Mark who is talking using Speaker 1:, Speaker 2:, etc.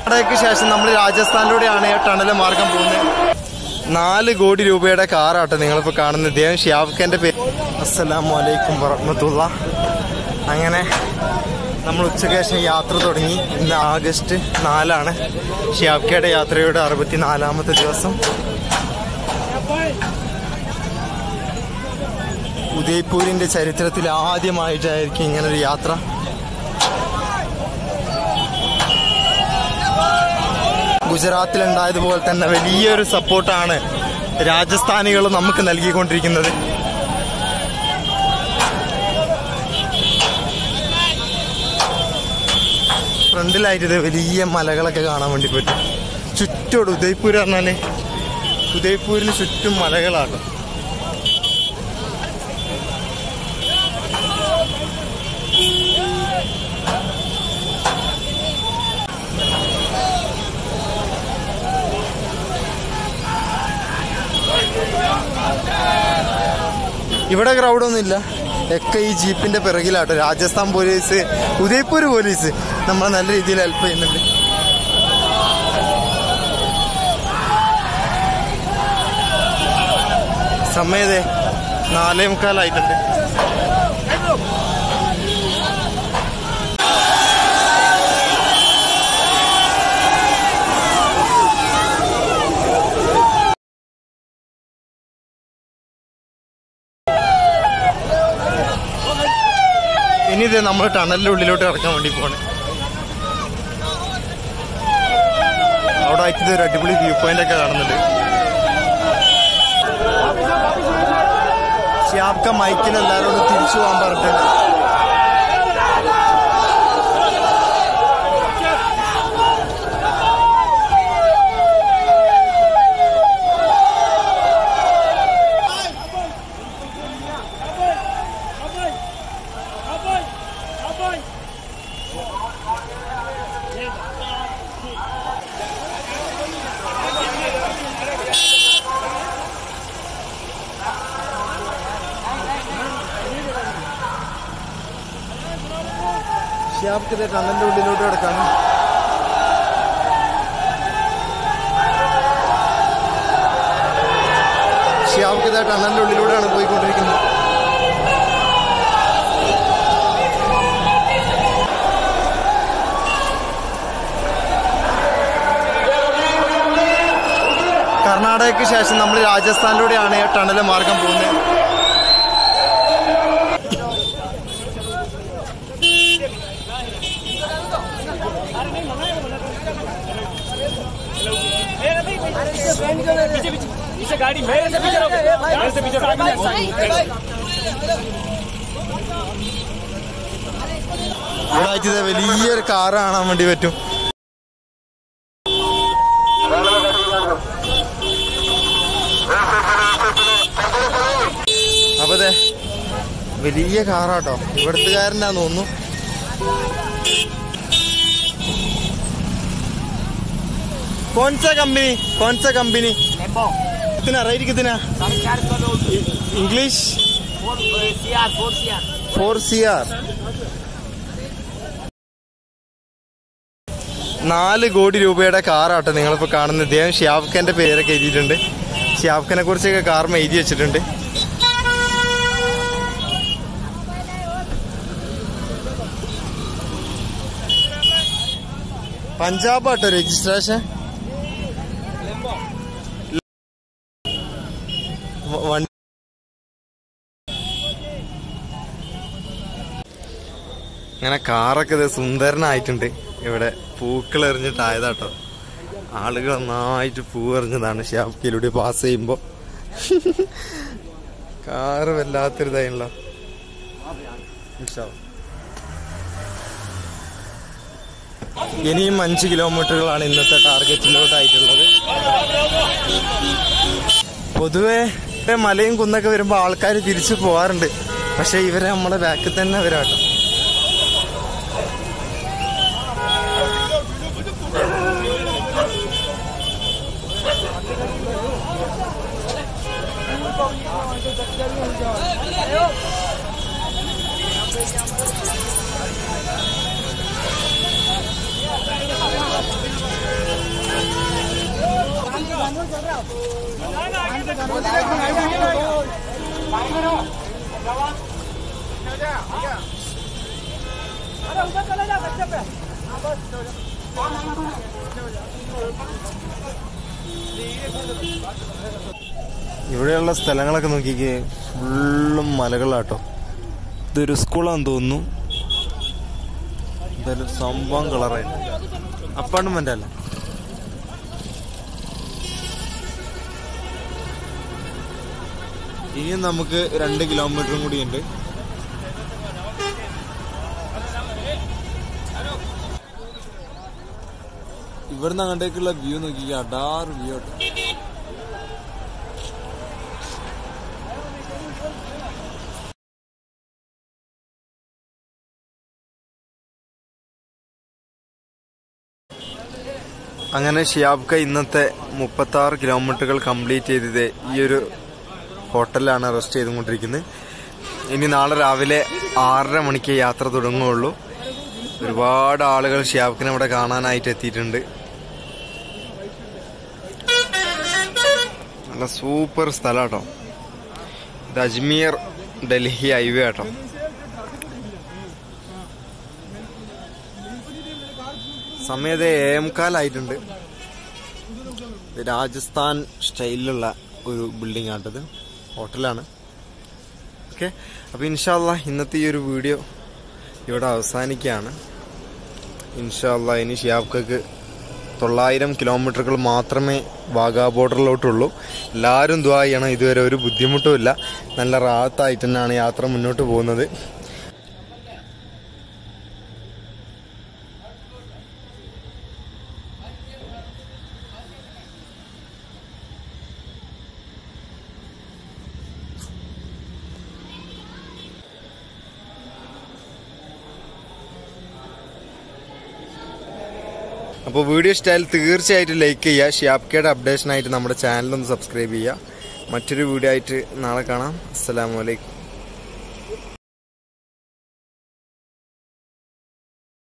Speaker 1: കർണാടകയ്ക്ക് ശേഷം നമ്മൾ രാജസ്ഥാനിലൂടെയാണ് ഈ ടണൽ മാർഗം പോകുന്നത് നാല് കോടി രൂപയുടെ കാറാട്ടോ നിങ്ങളിപ്പോൾ കാണുന്നത് ഇദ്ദേഹം ഷിയാബ്ഖാന്റെ പേര് അസ്സലാമു അലൈക്കും വറഹ്മത്തുള്ള അങ്ങനെ നമ്മൾ ഉച്ചയ്ക്ക് ശേഷം യാത്ര തുടങ്ങി ഇന്ന് ആഗസ്റ്റ് നാലാണ് ഷിയാബ്ഖയുടെ യാത്രയുടെ അറുപത്തി നാലാമത്തെ ദിവസം ഉദയ്പൂരിന്റെ ചരിത്രത്തിൽ ആദ്യമായിട്ടായിരിക്കും ഇങ്ങനൊരു യാത്ര ഗുജറാത്തിലുണ്ടായതുപോലെ തന്നെ വലിയൊരു സപ്പോർട്ടാണ് രാജസ്ഥാനികൾ നമുക്ക് നൽകിക്കൊണ്ടിരിക്കുന്നത് ഫ്രണ്ടിലായിട്ട് ഇത് വലിയ മലകളൊക്കെ കാണാൻ വേണ്ടി പറ്റും ചുറ്റോട് ഉദയ്പൂർ പറഞ്ഞാല് ഉദയ്പൂരിന് ചുറ്റും മലകളാണ് ഇവിടെ ക്രൗഡൊന്നും ഇല്ല ഒക്കെ ഈ ജീപ്പിന്റെ പിറകിലാട്ടോ രാജസ്ഥാൻ പോലീസ് ഉദയ്പൂർ പോലീസ് നമ്മളെ നല്ല രീതിയിൽ ഹെൽപ്പ് ചെയ്യുന്നുണ്ട് സമയതേ നാലേ മുക്കാലായിട്ടുണ്ട് ഇനി ഇത് നമ്മൾ ടണലിന്റെ ഉള്ളിലോട്ട് ഇറക്കാൻ വേണ്ടി പോവാണ് അവിടെ ആയിട്ട് ഇത് ഒരു അടിപൊളി വ്യൂ പോയിന്റ് ഒക്കെ കാണുന്നുണ്ട് ഷിയാബ്ക്ക മൈക്കിൽ എല്ലാവരോടും തിരിച്ചു പോകാൻ പറഞ്ഞിട്ടുണ്ട് ഷിയാബ്ക്ക് ഇത് ടണലിന്റെ ഉള്ളിലോട്ട് കിടക്കാണ് ഷിയാബ്ക്ക് ഇത് ടണലിന്റെ ഉള്ളിലൂടെയാണ് പോയിക്കൊണ്ടിരിക്കുന്നത് കർണാടകയ്ക്ക് ശേഷം നമ്മൾ രാജസ്ഥാനിലൂടെയാണ് ഈ ടണൽ മാർഗം പോകുന്നത്
Speaker 2: पीछे गाड़ी मेरे से पीछे रहो मेरे से पीछे रहो
Speaker 1: ഇവിടെ ആയിട്ട് ഇത് വലിയൊരു കാറ് കാണാൻ വേണ്ടി പറ്റും അപ്പൊ അതെ വലിയ കാറാട്ടോ ഇവിടുത്തുകാരനാന്ന് തോന്നുന്നു कौन सा कंपनी कौन सा कंपनी कितना रेट कितना इंग्लिश फोर सी आर നാല് കോടി രൂപയുടെ കാറാട്ടോ നിങ്ങളിപ്പോ കാണുന്നത് ഇദ്ദേഹം ഷിയാബ്ഖാന്റെ പേരൊക്കെ എഴുതിയിട്ടുണ്ട് ഷിയാബ്ഖാനെ കുറിച്ചൊക്കെ കാർമ എഴുതി വെച്ചിട്ടുണ്ട് പഞ്ചാബ് ആട്ടോ രജിസ്ട്രേഷൻ വ- വണ്ടി അങ്ങനെ കാറൊക്കെ ഇത് സുന്ദരനായിട്ടുണ്ട് ഇവിടെ പൂക്കൾ എറിഞ്ഞിട്ടായതാട്ടോ ആളുകൾ നന്നായിട്ട് പൂ എറിഞ്ഞതാണ് ഷാപ്കിലൂടെ പാസ് ചെയ്യുമ്പോ കാറ് വല്ലാത്തൊരിതായല്ലോ ഇനിയും അഞ്ച് കിലോമീറ്ററുകളാണ് ഇന്നത്തെ ടാർഗറ്റിലോട്ടായിട്ടുള്ളത് പൊതുവെ ഇവിടെ മലയും കുന്നൊക്കെ വരുമ്പോൾ ആൾക്കാർ തിരിച്ചു പോവാറുണ്ട് പക്ഷെ ഇവരെ നമ്മുടെ ബാക്കിൽ തന്നെ വരാട്ടോ ഇവിടെയുള്ള സ്ഥലങ്ങളൊക്കെ നോക്കിക്കേ ഫുള്ളും മലകളാട്ടോ ഇതൊരു സ്കൂളാന്ന് തോന്നുന്നു എന്തായാലും സംഭവം കളറായി അപ്പാർട്ട്മെന്റ് അല്ല ഇനിയും നമുക്ക് രണ്ട് കിലോമീറ്ററും കൂടി ഉണ്ട് ഇവിടുന്ന് അങ്ങോട്ടേക്കുള്ള വ്യൂ നോക്കിക്കുക അടാർ വ്യൂ ആട്ടോ അങ്ങനെ ഷിയാബ്ക ഇന്നത്തെ മുപ്പത്തി ആറ് കിലോമീറ്ററുകൾ കംപ്ലീറ്റ് ചെയ്തത് ഈ ഒരു ഹോട്ടലിലാണ് റെസ്റ്റ് ചെയ്തുകൊണ്ടിരിക്കുന്നത് ഇനി നാളെ രാവിലെ ആറര മണിക്ക് യാത്ര തുടങ്ങുകയുള്ളൂ ഒരുപാട് ആളുകൾ ഷിയാബ്ക്കിനെ ഇവിടെ കാണാനായിട്ട് എത്തിയിട്ടുണ്ട് നല്ല സൂപ്പർ സ്ഥലം കേട്ടോ ഇത് അജ്മീർ ഡൽഹി ഹൈവേ കേട്ടോ സമയത്ത് എ എം കാലായിട്ടുണ്ട് ഇത് രാജസ്ഥാൻ സ്റ്റൈലിലുള്ള ഒരു ബിൽഡിംഗ് ആട്ടത് ഹോട്ടലാണ് ഓക്കെ അപ്പോൾ ഇൻഷാല്ല ഇന്നത്തെ ഈ ഒരു വീഡിയോ ഇവിടെ അവസാനിക്കുകയാണ് ഇൻഷാല്ല ഇനി ഷിയാബ്ക്കക്ക് തൊള്ളായിരം കിലോമീറ്ററുകൾ മാത്രമേ വാഗാ ബോർഡറിലോട്ടുള്ളൂ എല്ലാവരും ദ്വാ ചെയ്യണം ഇതുവരെ ഒരു ബുദ്ധിമുട്ടുമില്ല നല്ല റാത്തായിട്ട് തന്നെയാണ് യാത്ര മുന്നോട്ട് പോകുന്നത് അപ്പോൾ വീഡിയോ ഇഷ്ടമായാൽ തീർച്ചയായിട്ടും ലൈക്ക് ചെയ്യുക ഷിയാപ്കയുടെ അപ്ഡേഷനായിട്ട് നമ്മുടെ ചാനലൊന്ന് സബ്സ്ക്രൈബ് ചെയ്യുക മറ്റൊരു വീഡിയോ ആയിട്ട് നാളെ കാണാം അസ്സലാമു അലൈക്കും